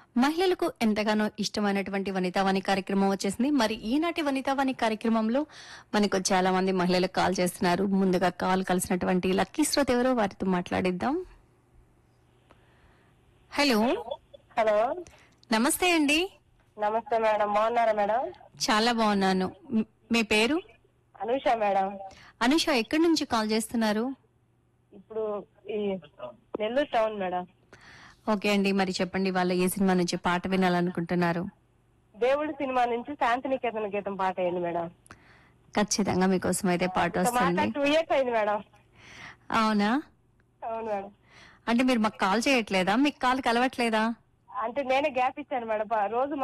మహిళలకు ఎంతగానో ఇష్టమైనటువంటి వనితావాణి కార్యక్రమం వచ్చేసింది మరి ఈనాటి వనితావాణి కార్యక్రమంలో మనకు చాలా మంది మహిళలకు కాల్ చేస్తున్నారు ముందుగా కాల్ కలిసినటువంటి లక్కీ శ్రోత ఎవరో వారితో మాట్లాడిద్దాం హలో హలో నమస్తే అండి నమస్తే మేడం బాగున్నారా మేడం చాలా బాగున్నాను మ్- మీ పేరు అనూష మేడం అనుష ఎక్కడి నుంచి కాల్ చేస్తున్నారు ఇప్పుడు ఈ నెల్లూరు టౌన్ మేడం ఓకే అండి మరి చెప్పండి వాళ్ళ ఏ సినిమా నుంచి పాట వినాలనుకుంటున్నారు దేవుడి సినిమా నుంచి శాంతినికేతన గీతం పాట అయింది మేడం ఖచ్చితంగా మీకోసం అయితే పాట ఒక మాట వస్తుంది టూ ఇయర్స్ అయింది మేడం అవునా అవును మేడం అంటే మీరు మాకు కాల్ చేయట్లేదా మీకు కాల్ కలవట్లేదా అంటే నేనే గ్యాప్ ఇచ్చాను మేడం ప- రోజు